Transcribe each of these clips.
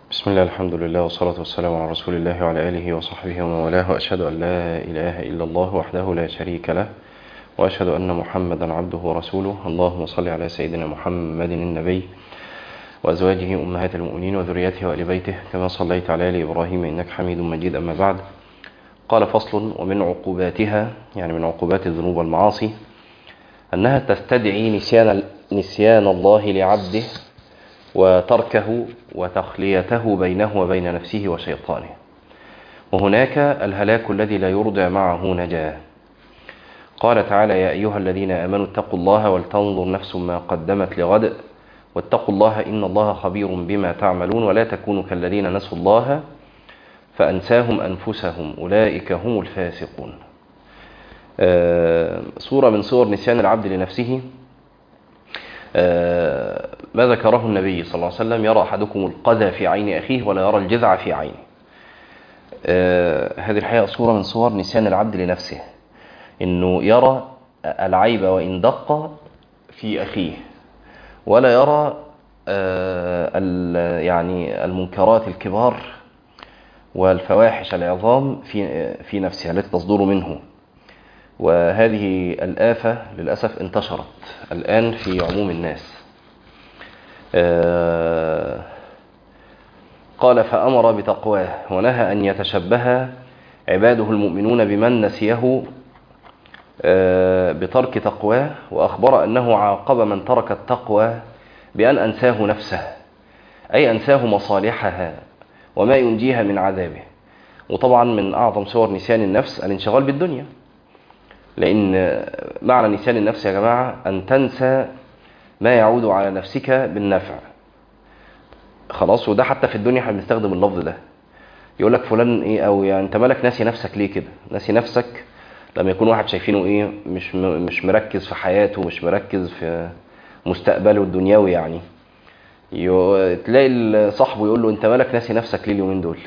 بسم الله الحمد لله والصلاة والسلام على رسول الله وعلى آله وصحبه ومن والاه وأشهد أن لا إله إلا الله وحده لا شريك له وأشهد أن محمدا عبده ورسوله اللهم صل على سيدنا محمد النبي وأزواجه أمهات المؤمنين وذريته وآل بيته كما صليت على آل إبراهيم إنك حميد مجيد أما بعد قال فصل ومن عقوباتها يعني من عقوبات الذنوب والمعاصي أنها تستدعي نسيان, نسيان الله لعبده وتركه وتخليته بينه وبين نفسه وشيطانه وهناك الهلاك الذي لا يرجى معه نجاه قال تعالى يا أيها الذين آمنوا اتقوا الله ولتنظر نفس ما قدمت لغد واتقوا الله إن الله خبير بما تعملون ولا تكونوا كالذين نسوا الله فأنساهم أنفسهم أولئك هم الفاسقون صورة من صور نسيان العبد لنفسه ما ذكره النبي صلى الله عليه وسلم يرى أحدكم القذى في عين أخيه ولا يرى الجذع في عينه هذه الحقيقة صورة من صور نسيان العبد لنفسه إنه يرى العيب وإن دق في أخيه ولا يرى يعني المنكرات الكبار والفواحش العظام في في نفسها التي تصدر منه وهذه الآفة للأسف انتشرت الآن في عموم الناس قال فأمر بتقواه ونهى أن يتشبه عباده المؤمنون بمن نسيه بترك تقواه وأخبر أنه عاقب من ترك التقوى بأن أنساه نفسه أي أنساه مصالحها وما ينجيها من عذابه وطبعا من أعظم صور نسيان النفس الانشغال بالدنيا لأن معنى نسيان النفس يا جماعة أن تنسى ما يعود على نفسك بالنفع خلاص وده حتى في الدنيا احنا بنستخدم اللفظ ده يقول لك فلان ايه او يعني انت مالك ناسي نفسك ليه كده ناسي نفسك لما يكون واحد شايفينه ايه مش مش مركز في حياته مش مركز في مستقبله الدنيوي يعني تلاقي صاحبه يقول له انت مالك ناسي نفسك ليه اليومين دول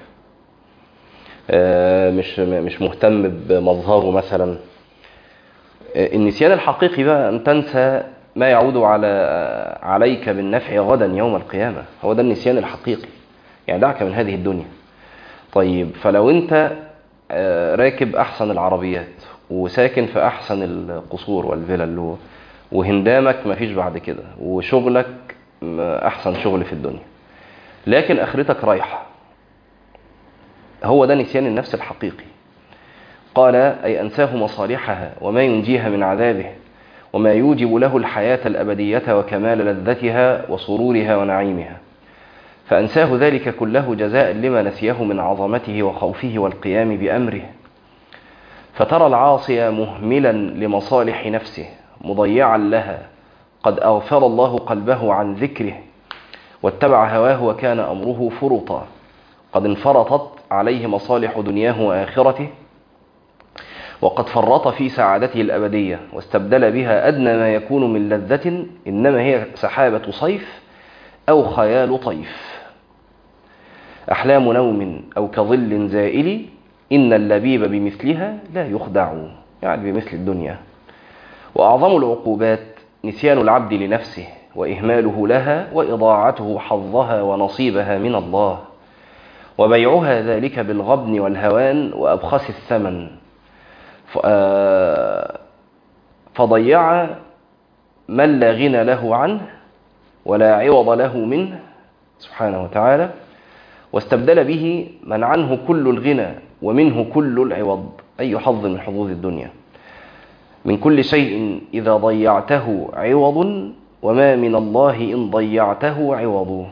مش مش مهتم بمظهره مثلا النسيان الحقيقي بقى أن تنسى ما يعود على عليك بالنفع غدا يوم القيامة هو ده النسيان الحقيقي يعني دعك من هذه الدنيا طيب فلو أنت راكب أحسن العربيات وساكن في أحسن القصور والفلل وهندامك مفيش بعد كده وشغلك أحسن شغل في الدنيا لكن آخرتك رايحة هو ده نسيان النفس الحقيقي قال أي أنساه مصالحها وما ينجيها من عذابه وما يوجب له الحياة الأبدية وكمال لذتها وسرورها ونعيمها فأنساه ذلك كله جزاء لما نسيه من عظمته وخوفه والقيام بأمره فترى العاصي مهملا لمصالح نفسه مضيعا لها قد أغفر الله قلبه عن ذكره واتبع هواه وكان أمره فرطا قد انفرطت عليه مصالح دنياه وآخرته وقد فرط في سعادته الأبدية واستبدل بها أدنى ما يكون من لذة إنما هي سحابة صيف أو خيال طيف أحلام نوم أو كظل زائل إن اللبيب بمثلها لا يخدع يعني بمثل الدنيا وأعظم العقوبات نسيان العبد لنفسه وإهماله لها وإضاعته حظها ونصيبها من الله وبيعها ذلك بالغبن والهوان وأبخس الثمن فضيع من لا غنى له عنه ولا عوض له منه سبحانه وتعالى واستبدل به من عنه كل الغنى ومنه كل العوض أي حظ من حظوظ الدنيا من كل شيء إذا ضيعته عوض وما من الله إن ضيعته عوض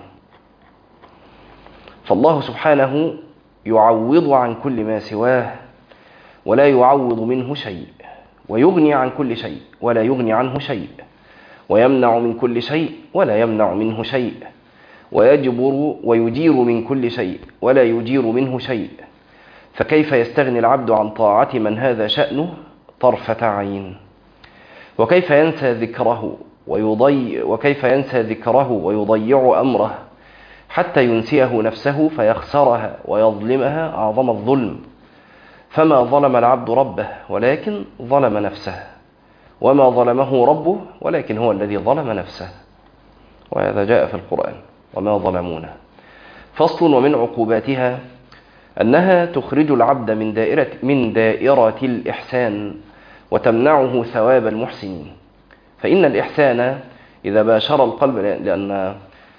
فالله سبحانه يعوض عن كل ما سواه ولا يعوض منه شيء ويغني عن كل شيء ولا يغني عنه شيء ويمنع من كل شيء ولا يمنع منه شيء ويجبر ويجير من كل شيء ولا يجير منه شيء فكيف يستغني العبد عن طاعة من هذا شأنه طرفة عين وكيف ينسى ذكره ويضيع وكيف ينسى ذكره ويضيع أمره حتى ينسيه نفسه فيخسرها ويظلمها أعظم الظلم فما ظلم العبد ربه ولكن ظلم نفسه وما ظلمه ربه ولكن هو الذي ظلم نفسه وهذا جاء في القرآن وما ظلمونا فصل ومن عقوباتها أنها تخرج العبد من دائرة, من دائرة الإحسان وتمنعه ثواب المحسنين فإن الإحسان إذا باشر القلب لأن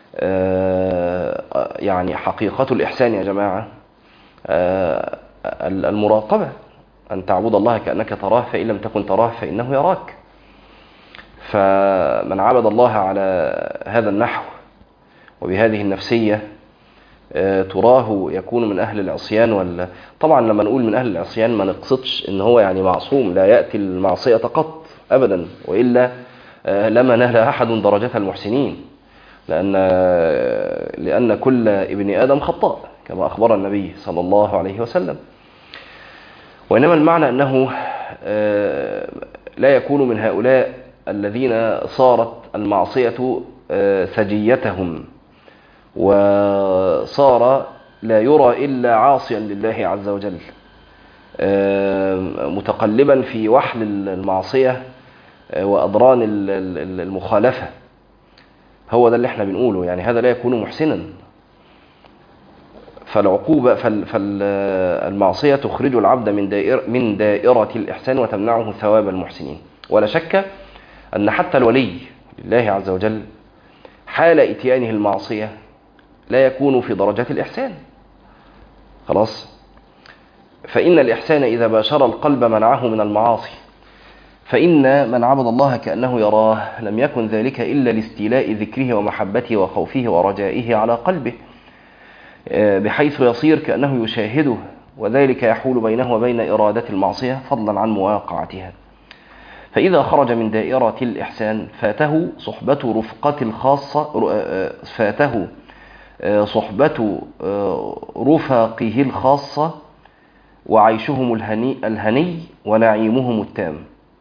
يعني حقيقة الإحسان يا جماعة المراقبة أن تعبد الله كأنك تراه فإن لم تكن تراه فإنه يراك فمن عبد الله على هذا النحو وبهذه النفسية تراه يكون من أهل العصيان ولا طبعا لما نقول من أهل العصيان ما نقصدش إن هو يعني معصوم لا يأتي المعصية قط أبدا وإلا لما نهل أحد درجة المحسنين لأن, لأن كل ابن آدم خطاء كما أخبر النبي صلى الله عليه وسلم وإنما المعنى أنه لا يكون من هؤلاء الذين صارت المعصية سجيتهم وصار لا يرى إلا عاصيا لله عز وجل متقلبا في وحل المعصية وأضران المخالفة هو ده اللي احنا بنقوله يعني هذا لا يكون محسنا فالعقوبة فالمعصية تخرج العبد من دائرة, من دائرة الإحسان وتمنعه ثواب المحسنين ولا شك أن حتى الولي لله عز وجل حال إتيانه المعصية لا يكون في درجات الإحسان خلاص فإن الإحسان إذا باشر القلب منعه من المعاصي فإن من عبد الله كأنه يراه لم يكن ذلك إلا لاستيلاء ذكره ومحبته وخوفه ورجائه على قلبه بحيث يصير كأنه يشاهده وذلك يحول بينه وبين إرادة المعصية فضلا عن مواقعتها فإذا خرج من دائرة الإحسان فاته صحبة رفقة الخاصة فاته صحبة رفاقه الخاصة وعيشهم الهني, الهني ونعيمهم التام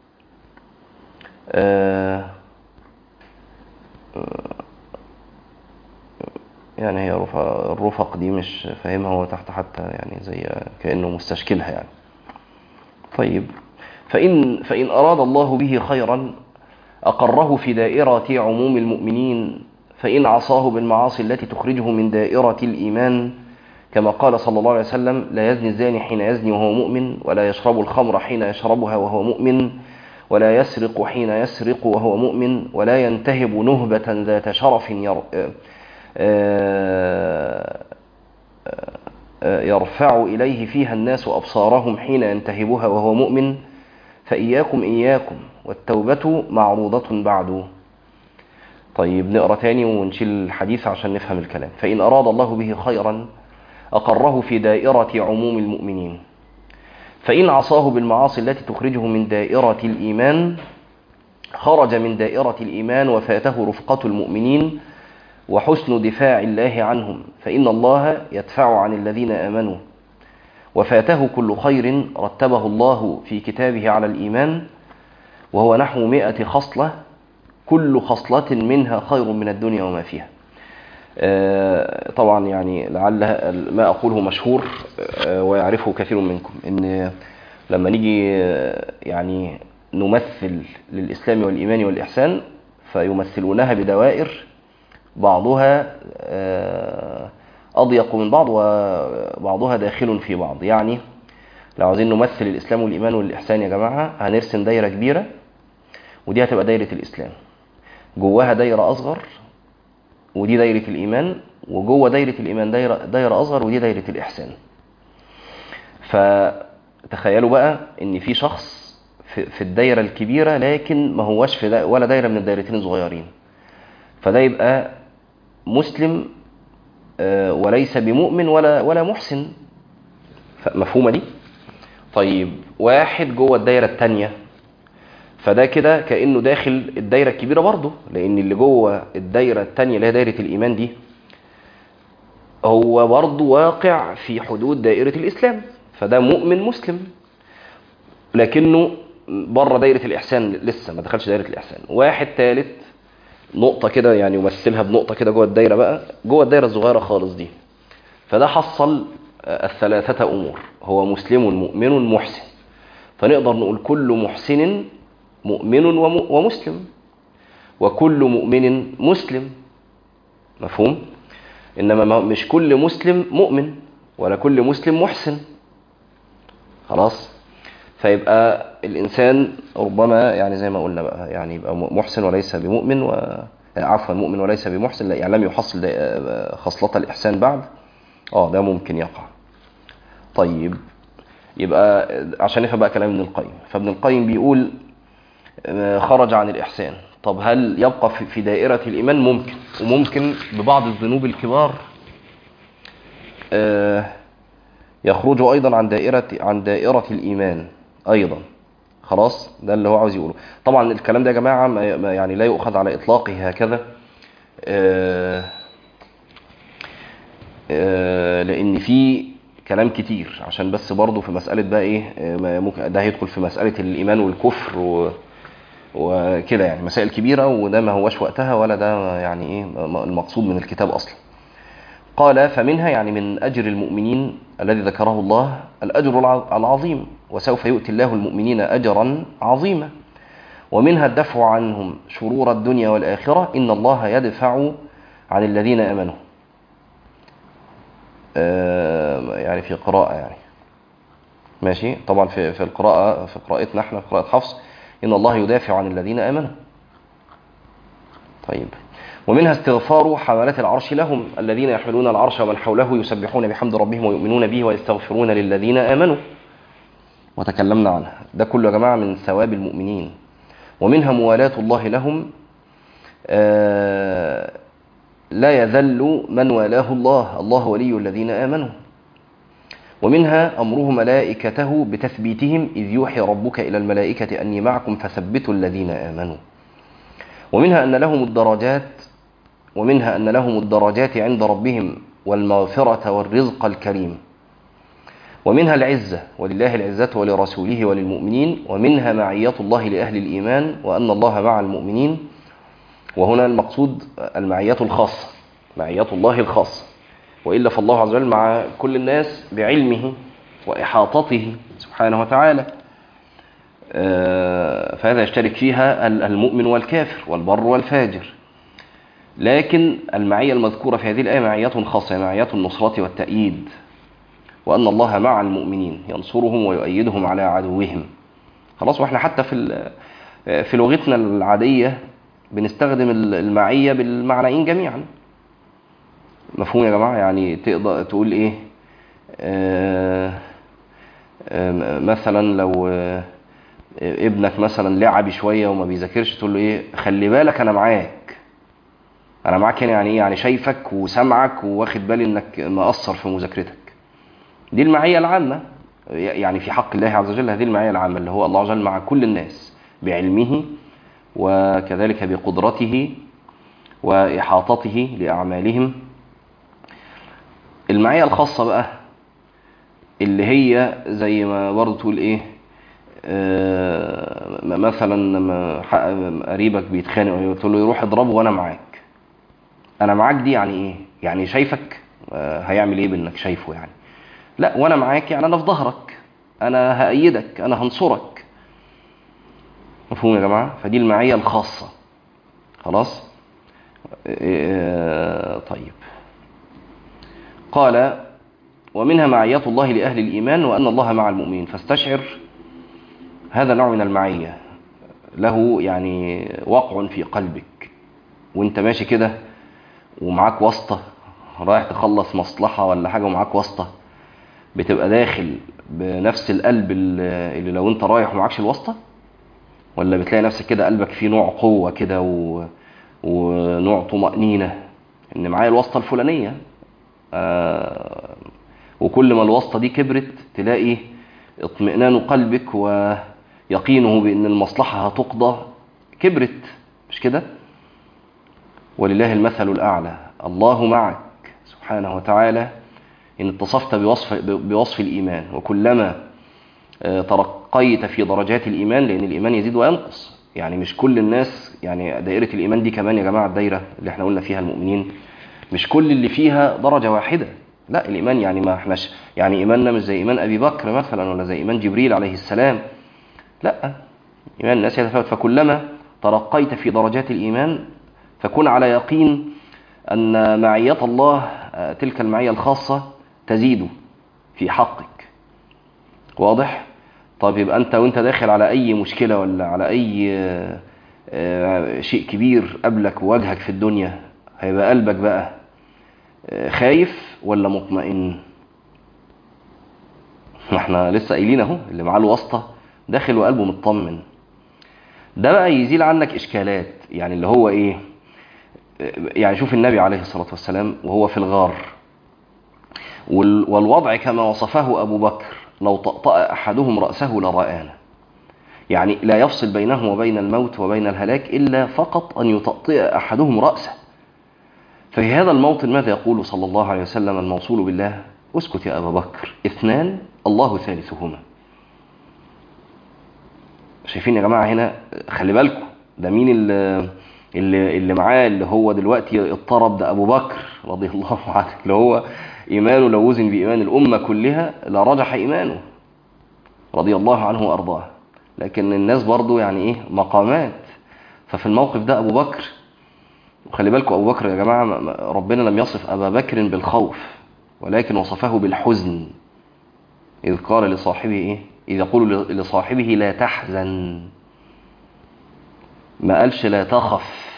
يعني هي الرفق دي مش فاهمها هو تحت حتى يعني زي كأنه مستشكلها يعني طيب فإن, فإن أراد الله به خيرا أقره في دائرة عموم المؤمنين فإن عصاه بالمعاصي التي تخرجه من دائرة الإيمان كما قال صلى الله عليه وسلم لا يزني الزاني حين يزني وهو مؤمن ولا يشرب الخمر حين يشربها وهو مؤمن ولا يسرق حين يسرق وهو مؤمن ولا ينتهب نهبة ذات شرف ير... يرفع إليه فيها الناس أبصارهم حين ينتهبها وهو مؤمن فإياكم إياكم والتوبة معروضة بعد طيب نقرأ تاني ونشيل الحديث عشان نفهم الكلام فإن أراد الله به خيرا أقره في دائرة عموم المؤمنين فإن عصاه بالمعاصي التي تخرجه من دائرة الإيمان خرج من دائرة الإيمان وفاته رفقة المؤمنين وحسن دفاع الله عنهم فإن الله يدفع عن الذين آمنوا وفاته كل خير رتبه الله في كتابه على الإيمان وهو نحو مئة خصلة كل خصلة منها خير من الدنيا وما فيها طبعا يعني لعل ما أقوله مشهور ويعرفه كثير منكم إن لما نيجي يعني نمثل للإسلام والإيمان والإحسان فيمثلونها بدوائر بعضها أضيق من بعض وبعضها داخل في بعض يعني لو عايزين نمثل الإسلام والإيمان والإحسان يا جماعة هنرسم دايرة كبيرة ودي هتبقى دايرة الإسلام جواها دايرة أصغر ودي دايرة الإيمان وجوه دايرة الإيمان دايرة, دايرة أصغر ودي دايرة الإحسان فتخيلوا بقى إن في شخص في, في الدايرة الكبيرة لكن ما هوش في دا ولا دايرة من الدايرتين الصغيرين فده يبقى مسلم وليس بمؤمن ولا ولا محسن مفهومة دي طيب واحد جوه الدايرة التانية فده كده كأنه داخل الدايرة الكبيرة برضه لأن اللي جوه الدايرة التانية اللي هي دايرة الإيمان دي هو برضه واقع في حدود دائرة الإسلام فده مؤمن مسلم لكنه بره دايرة الإحسان لسه ما دخلش دايرة الإحسان واحد ثالث نقطة كده يعني يمثلها بنقطة كده جوه الدايرة بقى جوه الدايرة الصغيرة خالص دي فده حصل الثلاثة أمور هو مسلم مؤمن محسن فنقدر نقول كل محسن مؤمن ومسلم وكل مؤمن مسلم مفهوم إنما ما- مش كل مسلم مؤمن ولا كل مسلم محسن خلاص فيبقى الإنسان ربما يعني زي ما قلنا بقى يعني يبقى محسن وليس بمؤمن و عفوا مؤمن وليس بمحسن لا يعني لم يحصل ده- خصلة الإحسان بعد اه ده ممكن يقع طيب يبقى عشان نفهم بقى كلام ابن القيم فابن القيم بيقول آه، خرج عن الإحسان طب هل يبقى في- في دائرة الإيمان ممكن وممكن ببعض الذنوب الكبار آه، يخرج أيضا عن دائرة عن دائرة الإيمان أيضا خلاص ده اللي هو عاوز يقوله طبعا الكلام ده يا جماعة ما- ما- يعني لا يؤخذ على إطلاقه هكذا آه، آه، لأن في كلام كتير عشان بس برضه في مسألة بقى إيه آه، ما ممكن ده هيدخل في مسألة الإيمان والكفر و وكده يعني مسائل كبيرة وده ما هوش وقتها ولا ده يعني إيه م- المقصود من الكتاب أصلا قال فمنها يعني من أجر المؤمنين الذي ذكره الله الأجر الع- العظيم وسوف يؤتي الله المؤمنين أجرا عظيما ومنها الدفع عنهم شرور الدنيا والآخرة إن الله يدفع عن الذين آمنوا آه، يعني في قراءة يعني ماشي طبعا في في القراءة في قراءتنا احنا في قراءة حفص إن الله يدافع عن الذين آمنوا طيب ومنها استغفار حملة العرش لهم الذين يحملون العرش ومن حوله يسبحون بحمد ربهم ويؤمنون به ويستغفرون للذين آمنوا وتكلمنا عنها ده كله يا جماعة من ثواب المؤمنين ومنها موالاة الله لهم آه، لا يذل من والاه الله الله ولي الذين آمنوا ومنها أمره ملائكته بتثبيتهم إذ يوحي ربك إلى الملائكة أني معكم فثبتوا الذين آمنوا ومنها أن لهم الدرجات ومنها أن لهم الدرجات عند ربهم والمغفرة والرزق الكريم ومنها العزة ولله العزة ولرسوله وللمؤمنين ومنها معية الله لأهل الإيمان وأن الله مع المؤمنين وهنا المقصود المعية الخاصة معية الله الخاصة وإلا فالله عز وجل مع كل الناس بعلمه وإحاطته سبحانه وتعالى آه، فهذا يشترك فيها ال- المؤمن والكافر والبر والفاجر لكن المعية المذكورة في هذه الآية معية خاصة معية النصرة والتأييد وأن الله مع المؤمنين ينصرهم ويؤيدهم على عدوهم خلاص واحنا حتى في ال- في لغتنا العادية بنستخدم ال- المعية بالمعنيين جميعا مفهوم يا جماعة يعني تقدر تقول ايه آه آه مثلا لو آه ابنك مثلا لعب شوية وما بيذاكرش تقول له ايه خلي بالك انا معاك انا معاك هنا يعني ايه يعني شايفك وسامعك وواخد بالي انك مقصر في مذاكرتك دي المعية العامة يعني في حق الله عز وجل هذه المعية العامة اللي هو الله عز وجل مع كل الناس بعلمه وكذلك بقدرته وإحاطته لأعمالهم المعية الخاصة بقى اللي هي زي ما برضه تقول ايه آه مثلا لما ح- قريبك بيتخانق تقول له يروح اضربه وانا معاك انا معاك دي يعني ايه يعني شايفك آه هيعمل ايه بانك شايفه يعني لا وانا معاك يعني انا في ظهرك انا هأيدك انا هنصرك مفهوم يا جماعة فدي المعية الخاصة خلاص آه، طيب قال ومنها معية الله لأهل الإيمان وأن الله مع المؤمنين فاستشعر هذا نوع من المعية له يعني وقع في قلبك وانت ماشي كده ومعاك واسطة رايح تخلص مصلحة ولا حاجة ومعاك واسطة بتبقى داخل بنفس القلب اللي اللي لو انت رايح ومعكش الواسطة ولا بتلاقي نفسك كده قلبك فيه نوع قوة كده و... ونوع طمأنينة ان معايا الواسطة الفلانية آه وكل ما الواسطة دي كبرت تلاقي اطمئنان قلبك ويقينه بان المصلحة هتقضى كبرت مش كده ولله المثل الأعلى الله معك سبحانه وتعالى إن اتصفت بوصف, بوصف الإيمان وكلما آه، ترقيت في درجات الإيمان لأن الإيمان يزيد وينقص يعني مش كل الناس يعني دائرة الإيمان دي كمان يا جماعة الدايرة اللي احنا قلنا فيها المؤمنين مش كل اللي فيها درجة واحدة لا الإيمان يعني ما احناش يعني إيماننا مش زي إيمان أبي بكر مثلا ولا زي إيمان جبريل عليه السلام لا إيمان الناس يتفاوت فكلما ترقيت في درجات الإيمان فكن على يقين أن معية الله تلك المعية الخاصة تزيد في حقك واضح؟ طب يبقى أنت وأنت داخل على أي مشكلة ولا على أي شيء كبير قبلك وواجهك في الدنيا هيبقى قلبك بقى خايف ولا مطمئن احنا لسه قايلين اهو اللي معاه الواسطه داخل وقلبه مطمن ده بقى يزيل عنك اشكالات يعني اللي هو ايه يعني شوف النبي عليه الصلاه والسلام وهو في الغار والوضع كما وصفه ابو بكر لو طأطأ احدهم راسه لرآنا يعني لا يفصل بينهم وبين الموت وبين الهلاك الا فقط ان يطأطئ احدهم راسه ففي هذا الموطن ماذا يقول صلى الله عليه وسلم الموصول بالله اسكت يا أبا بكر اثنان الله ثالثهما شايفين يا جماعة هنا خلي بالكم ده مين اللي, اللي, اللي معاه اللي هو دلوقتي اضطرب ده أبو بكر رضي الله عنه اللي هو إيمانه لو وزن بإيمان الأمة كلها لرجح إيمانه رضي الله عنه وأرضاه لكن الناس برضو يعني إيه مقامات ففي الموقف ده أبو بكر وخلي بالكم أبو بكر يا جماعة ربنا لم يصف أبا بكر بالخوف ولكن وصفه بالحزن إذ قال لصاحبه إيه؟ إذ يقول لصاحبه لا تحزن ما قالش لا تخف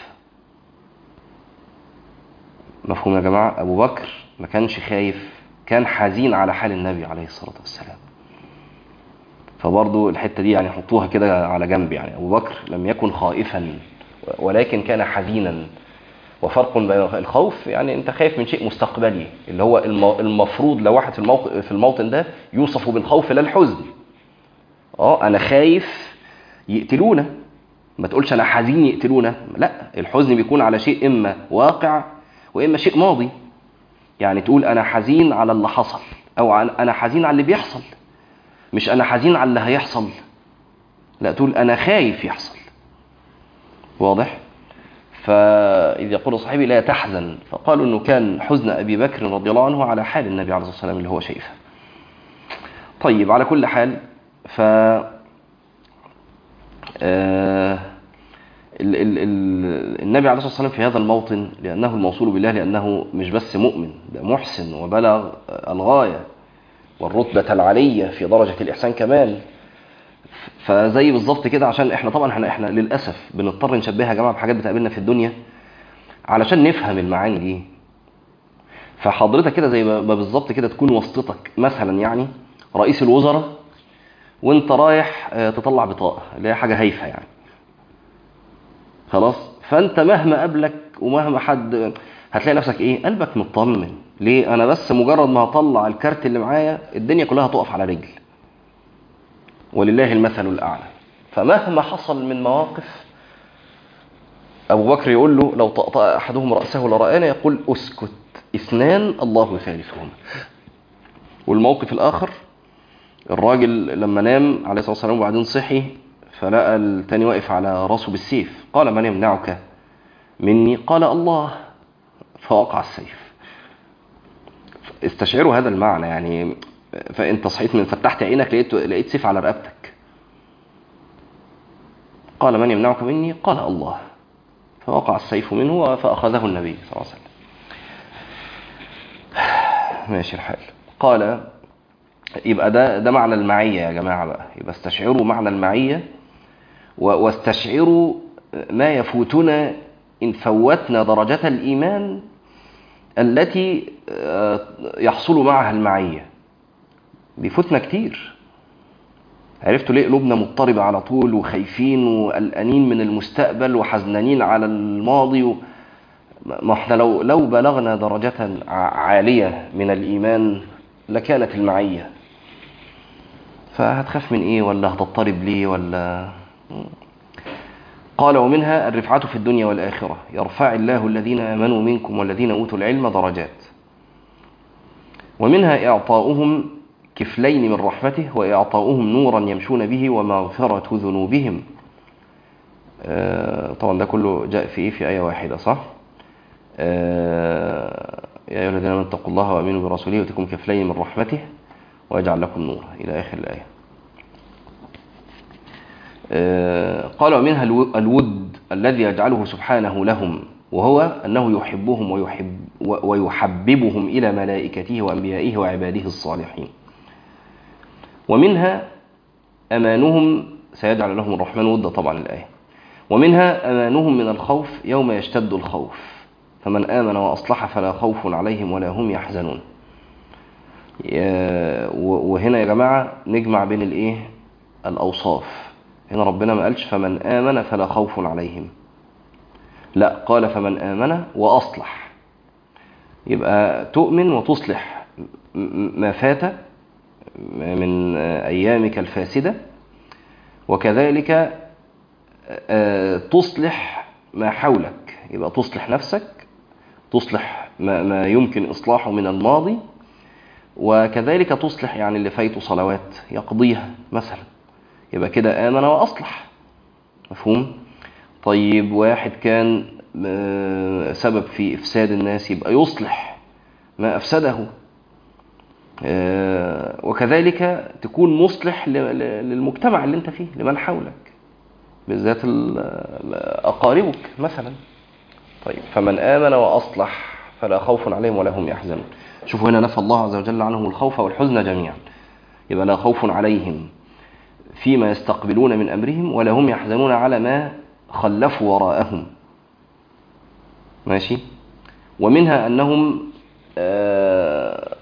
مفهوم يا جماعة أبو بكر ما كانش خايف كان حزين على حال النبي عليه الصلاة والسلام فبرضو الحتة دي يعني حطوها كده على جنب يعني أبو بكر لم يكن خائفا ولكن كان حزينا وفرق بين الخوف يعني انت خايف من شيء مستقبلي اللي هو المفروض لو واحد في الموقف في الموطن ده يوصف بالخوف لا الحزن اه انا خايف يقتلونا ما تقولش انا حزين يقتلونا لا الحزن بيكون على شيء اما واقع واما شيء ماضي يعني تقول انا حزين على اللي حصل او انا حزين على اللي بيحصل مش انا حزين على اللي هيحصل لا تقول انا خايف يحصل واضح فإذ يقول صاحبي لا تحزن فقالوا أنه كان حزن أبي بكر رضي الله عنه على حال النبي عليه الصلاة والسلام اللي هو شايفه طيب على كل حال ف آه ال ال ال النبي عليه الصلاة والسلام في هذا الموطن لأنه الموصول بالله لأنه مش بس مؤمن ده محسن وبلغ الغاية والرتبة العالية في درجة الإحسان كمال فزي بالظبط كده عشان احنا طبعا احنا احنا للاسف بنضطر نشبهها يا جماعه بحاجات بتقابلنا في الدنيا علشان نفهم المعاني دي فحضرتك كده زي ما بالظبط كده تكون واسطتك مثلا يعني رئيس الوزراء وانت رايح تطلع بطاقه اللي هي حاجه هايفه يعني خلاص فانت مهما قابلك ومهما حد هتلاقي نفسك ايه قلبك مطمن ليه انا بس مجرد ما هطلع الكارت اللي معايا الدنيا كلها هتقف على رجل ولله المثل الأعلى فمهما حصل من مواقف أبو بكر يقول له لو طأطأ أحدهم رأسه لرآنا يقول أسكت اثنان الله ثالثهما والموقف الآخر الراجل لما نام عليه الصلاة والسلام وبعدين صحي فلقى التاني واقف على راسه بالسيف قال من يمنعك مني قال الله فوقع السيف استشعروا هذا المعنى يعني فانت صحيت من فتحت عينك لقيت لقيت سيف على رقبتك قال من يمنعك مني قال الله فوقع السيف منه فاخذه النبي صلى الله عليه وسلم ماشي الحال قال يبقى ده ده معنى المعيه يا جماعه بقى يبقى استشعروا معنى المعيه واستشعروا ما يفوتنا ان فوتنا درجه الايمان التي يحصل معها المعيه بيفوتنا كتير عرفتوا ليه قلوبنا مضطربة على طول وخايفين وقلقانين من المستقبل وحزنانين على الماضي و... ما احنا لو لو بلغنا درجة عالية من الإيمان لكانت المعية فهتخاف من ايه ولا هتضطرب ليه ولا قال ومنها الرفعة في الدنيا والآخرة يرفع الله الذين آمنوا منكم والذين أوتوا العلم درجات ومنها إعطاؤهم كفلين من رحمته وإعطاؤهم نورا يمشون به ومغفرة ذنوبهم آه طبعا ده كله جاء في إيه في آية واحدة صح آه يا أيها الذين آمنوا اتقوا الله وآمنوا برسوله وتكون كفلين من رحمته ويجعل لكم نورا إلى آخر الآية آه قال ومنها الود الذي يجعله سبحانه لهم وهو أنه يحبهم ويحب ويحببهم إلى ملائكته وأنبيائه وعباده الصالحين ومنها أمانهم سيجعل لهم الرحمن وده طبعا الآية ومنها أمانهم من الخوف يوم يشتد الخوف فمن آمن وأصلح فلا خوف عليهم ولا هم يحزنون وهنا يا جماعة نجمع بين الإيه الأوصاف هنا ربنا ما قالش فمن آمن فلا خوف عليهم لا قال فمن آمن وأصلح يبقى تؤمن وتصلح ما فات من أيامك الفاسدة وكذلك تصلح ما حولك يبقى تصلح نفسك تصلح ما, ما يمكن إصلاحه من الماضي وكذلك تصلح يعني اللي فايته صلوات يقضيها مثلا يبقى كده آمن وأصلح مفهوم؟ طيب واحد كان سبب في إفساد الناس يبقى يصلح ما أفسده وكذلك تكون مصلح للمجتمع اللي انت فيه لمن حولك بالذات أقاربك مثلا طيب فمن آمن وأصلح فلا خوف عليهم ولا هم يحزنون شوفوا هنا نفى الله عز وجل عنهم الخوف والحزن جميعا يبقى لا خوف عليهم فيما يستقبلون من أمرهم ولا هم يحزنون على ما خلفوا وراءهم ماشي ومنها أنهم آه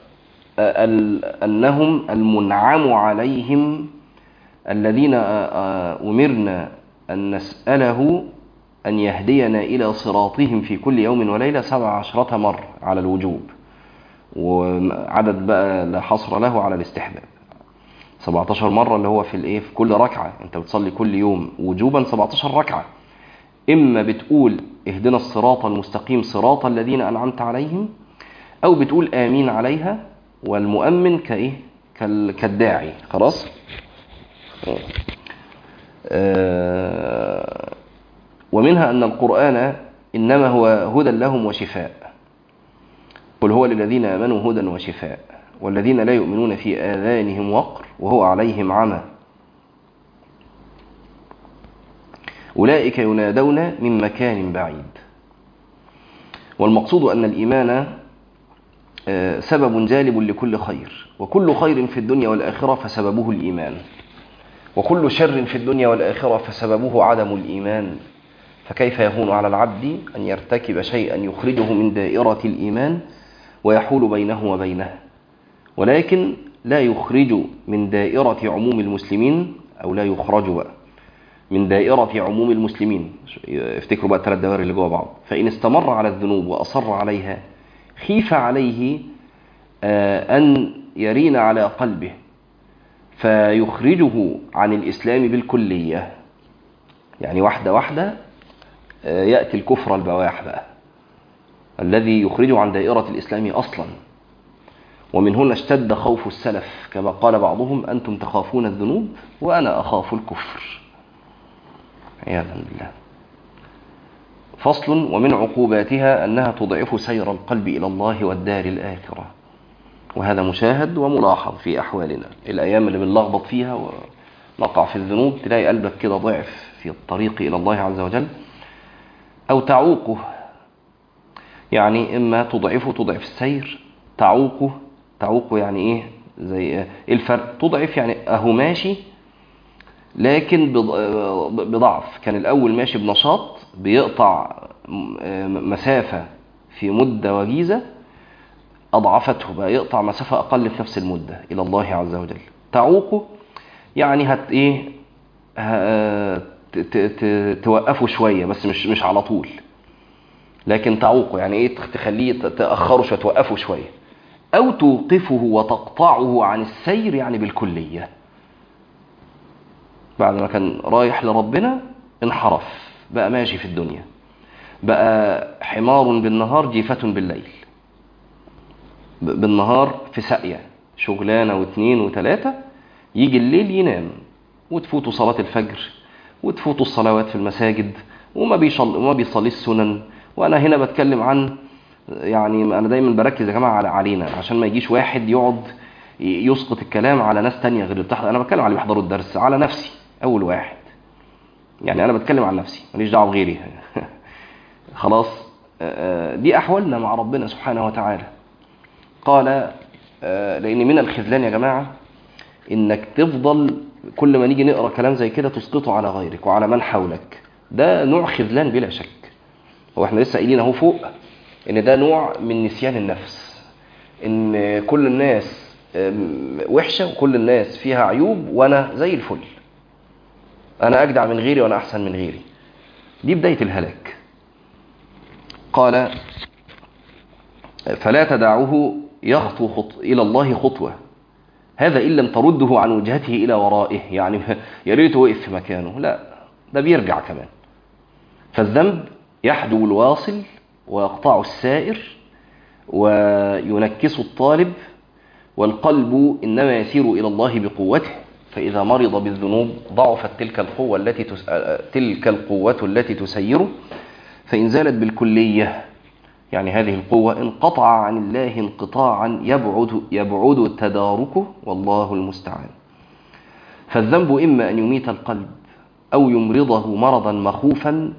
أنهم المنعم عليهم الذين أمرنا أن نسأله أن يهدينا إلى صراطهم في كل يوم وليلة سبع عشرة مرة على الوجوب وعدد بقى لا حصر له على الاستحباب 17 مرة اللي هو في الايه في كل ركعة انت بتصلي كل يوم وجوبا 17 ركعة اما بتقول اهدنا الصراط المستقيم صراط الذين انعمت عليهم او بتقول امين عليها والمؤمن كايه كالداعي خلاص آه ومنها ان القران انما هو هدى لهم وشفاء قل هو للذين امنوا هدى وشفاء والذين لا يؤمنون في آذانهم وقر وهو عليهم عمى أولئك ينادون من مكان بعيد والمقصود أن الإيمان سبب جالب لكل خير وكل خير في الدنيا والآخرة فسببه الإيمان وكل شر في الدنيا والآخرة فسببه عدم الإيمان فكيف يهون على العبد أن يرتكب شيئا يخرجه من دائرة الإيمان ويحول بينه وبينه ولكن لا يخرج من دائرة عموم المسلمين أو لا يخرج بقى من دائرة عموم المسلمين افتكروا بقى الثلاث دوائر اللي جوا بعض فإن استمر على الذنوب وأصر عليها خيف عليه أن يرين على قلبه فيخرجه عن الإسلام بالكلية يعني واحدة واحدة يأتي الكفر البواح بقى الذي يخرجه عن دائرة الإسلام أصلا ومن هنا اشتد خوف السلف كما قال بعضهم أنتم تخافون الذنوب وأنا أخاف الكفر عياذا بالله فصل ومن عقوباتها أنها تضعف سير القلب إلى الله والدار الآخرة وهذا مشاهد وملاحظ في أحوالنا الأيام اللي بنلخبط فيها ونقع في الذنوب تلاقي قلبك كده ضعف في الطريق إلى الله عز وجل أو تعوقه يعني إما تضعفه تضعف السير تعوقه تعوقه يعني إيه زي إيه الفرق تضعف يعني أهو ماشي لكن بضعف كان الأول ماشي بنشاط بيقطع مسافة في مدة وجيزة أضعفته بقى يقطع مسافة أقل في نفس المدة إلى الله عز وجل تعوقه يعني هت إيه توقفه شوية بس مش مش على طول لكن تعوقه يعني إيه تخليه تأخره شوية توقفه شوية أو توقفه وتقطعه عن السير يعني بالكلية بعد ما كان رايح لربنا انحرف بقى ماشي في الدنيا بقى حمار بالنهار جيفة بالليل بالنهار في ساقية شغلانة واثنين وثلاثة يجي الليل ينام وتفوتوا صلاة الفجر وتفوتوا الصلوات في المساجد وما بيصلي وما بيصلي السنن وانا هنا بتكلم عن يعني انا دايما بركز يا جماعه على علينا عشان ما يجيش واحد يقعد يسقط الكلام على ناس تانية غير اللي بتحضر انا بتكلم على اللي بيحضروا الدرس على نفسي اول واحد يعني انا بتكلم عن نفسي ماليش دعوه بغيري خلاص آه، دي أحوالنا مع ربنا سبحانه وتعالى قال آه، لأن من الخذلان يا جماعة إنك تفضل كل ما نيجي نقرأ كلام زي كده تسقطه على غيرك وعلى من حولك ده نوع خذلان بلا شك هو احنا لسه قايلين اهو فوق ان ده نوع من نسيان النفس ان كل الناس آم، وحشة وكل الناس فيها عيوب وانا زي الفل انا اجدع من غيري وانا احسن من غيري دي بداية الهلاك قال فلا تدعوه يخطو خط... إلى الله خطوة هذا إن لم ترده عن وجهته إلى ورائه يعني يا ريته وقف في مكانه لا ده بيرجع كمان فالذنب يحدو الواصل ويقطع السائر وينكس الطالب والقلب إنما يسير إلى الله بقوته فإذا مرض بالذنوب ضعفت تلك القوة التي تس... تلك القوة التي تسيره فإن زالت بالكلية يعني هذه القوة انقطع عن الله انقطاعا يبعد يبعد تداركه والله المستعان فالذنب إما أن يميت القلب أو يمرضه مرضا مخوفا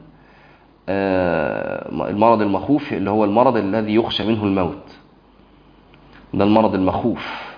آه، المرض المخوف اللي هو المرض الذي يخشى منه الموت ده المرض المخوف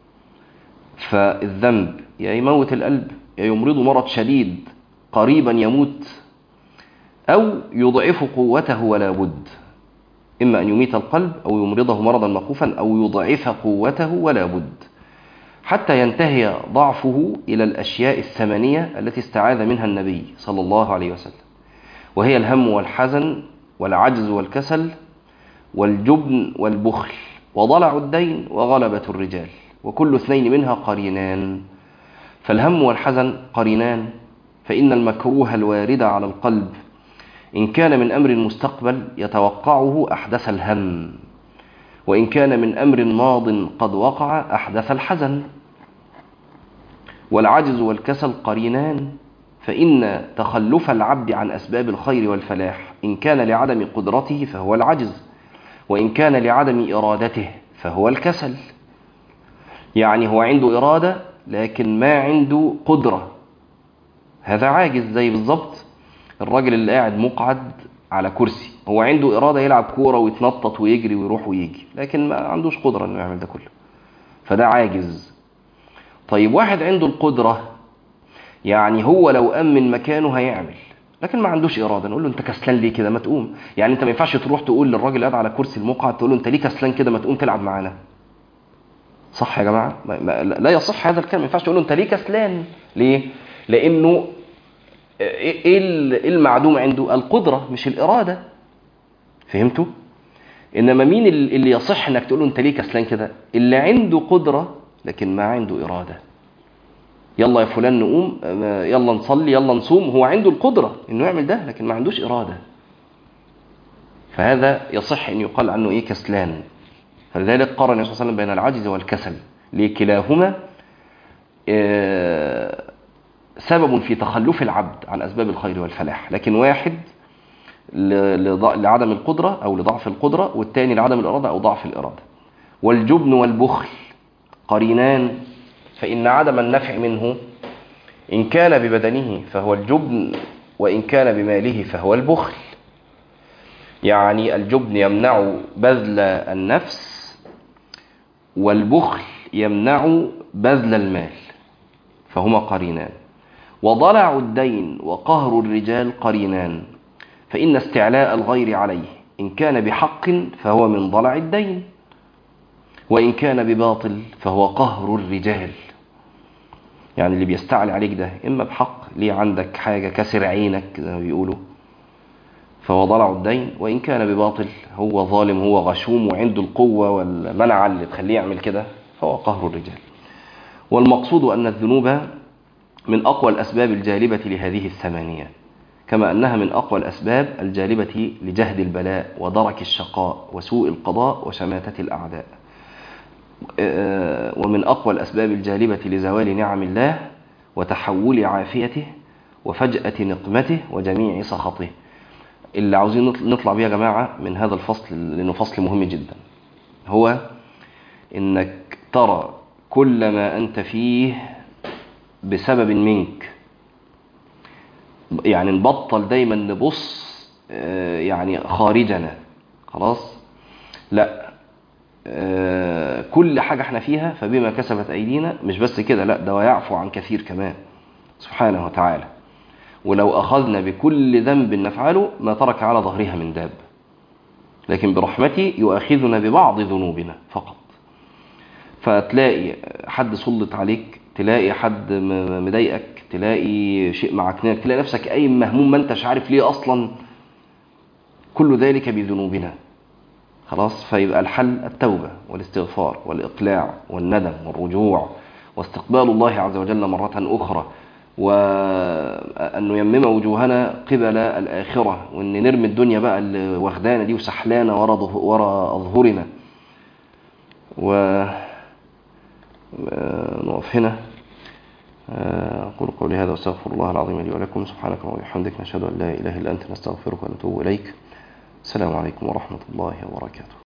فالذنب يا يموت القلب يا يمرضه مرض شديد قريبا يموت أو يضعف قوته ولا بد إما أن يميت القلب أو يمرضه مرضا مخوفا أو يضعف قوته ولا بد حتى ينتهي ضعفه إلى الأشياء الثمانية التي استعاذ منها النبي صلى الله عليه وسلم وهي الهم والحزن والعجز والكسل والجبن والبخل وضلع الدين وغلبة الرجال وكل اثنين منها قرينان فالهم والحزن قرينان فإن المكروه الوارد على القلب إن كان من أمر مستقبل يتوقعه أحدث الهم وإن كان من أمر ماض قد وقع أحدث الحزن والعجز والكسل قرينان فإن تخلف العبد عن أسباب الخير والفلاح إن كان لعدم قدرته فهو العجز وإن كان لعدم إرادته فهو الكسل يعني هو عنده إرادة لكن ما عنده قدرة هذا عاجز زي بالظبط الراجل اللي قاعد مقعد على كرسي هو عنده إرادة يلعب كورة ويتنطط ويجري ويروح ويجي لكن ما عندوش قدرة انه يعمل ده كله فده عاجز طيب واحد عنده القدرة يعني هو لو قام من مكانه هيعمل لكن ما عندوش إرادة نقول له أنت كسلان ليه كده ما تقوم يعني أنت ما ينفعش تروح تقول للراجل اللي قاعد على كرسي المقعد تقول له أنت ليه كسلان كده ما تقوم تلعب معانا صح يا جماعة ما ما لا يصح هذا الكلام ما ينفعش تقول له أنت ليه كسلان ليه لأنه ايه المعدوم عنده القدرة مش الإرادة فهمتوا إنما مين اللي يصح إنك تقول له أنت ليه كسلان كده اللي عنده قدرة لكن ما عنده إرادة يلا يا فلان نقوم يلا نصلي يلا نصوم هو عنده القدرة إنه يعمل ده لكن ما عندوش إرادة فهذا يصح أن يقال عنه إيه كسلان فلذلك قارن النبي صلى الله عليه وسلم بين العجز والكسل لكلاهما إيه سبب في تخلف العبد عن أسباب الخير والفلاح لكن واحد لعدم القدرة أو لضعف القدرة والتاني لعدم الإرادة أو ضعف الإرادة والجبن والبخل قرينان فإن عدم النفع منه إن كان ببدنه فهو الجبن وإن كان بماله فهو البخل يعني الجبن يمنع بذل النفس والبخل يمنع بذل المال فهما قرينان وضلع الدين وقهر الرجال قرينان فإن استعلاء الغير عليه إن كان بحق فهو من ضلع الدين وإن كان بباطل فهو قهر الرجال يعني اللي بيستعلي عليك ده إما بحق ليه عندك حاجة كسر عينك زي ما بيقولوا فهو ضلع الدين وإن كان بباطل هو ظالم هو غشوم وعنده القوة والمنع اللي تخليه يعمل كده فهو قهر الرجال والمقصود أن الذنوب من أقوى الأسباب الجالبة لهذه الثمانية كما أنها من أقوى الأسباب الجالبة لجهد البلاء ودرك الشقاء وسوء القضاء وشماتة الأعداء ومن أقوى الأسباب الجالبة لزوال نعم الله وتحول عافيته وفجأة نقمته وجميع سخطه اللي عاوزين نطلع بيه يا جماعة من هذا الفصل لأنه فصل مهم جدا هو إنك ترى كل ما أنت فيه بسبب منك يعني نبطل دايما نبص يعني خارجنا خلاص لا آه، كل حاجة احنا فيها فبما كسبت أيدينا مش بس كده لا ده ويعفو عن كثير كمان سبحانه وتعالى ولو أخذنا بكل ذنب نفعله ما ترك على ظهرها من داب لكن برحمته يؤاخذنا ببعض ذنوبنا فقط فتلاقي حد سلط عليك تلاقي حد م- مضايقك تلاقي شيء معكنك تلاقي نفسك قايم مهموم ما انتش عارف ليه اصلا كل ذلك بذنوبنا خلاص فيبقى الحل التوبة والاستغفار والإقلاع والندم والرجوع واستقبال الله عز وجل مرة أخرى وأن نيمم وجوهنا قبل الآخرة وأن نرمي الدنيا بقى اللي واخدانا دي وسحلانا ورا ظه- ورا أظهرنا و آه، نقف هنا آه، أقول قولي هذا وأستغفر الله العظيم لي ولكم سبحانك اللهم وبحمدك نشهد أن لا إله إلا أنت نستغفرك ونتوب إليك السلام عليكم ورحمة الله وبركاته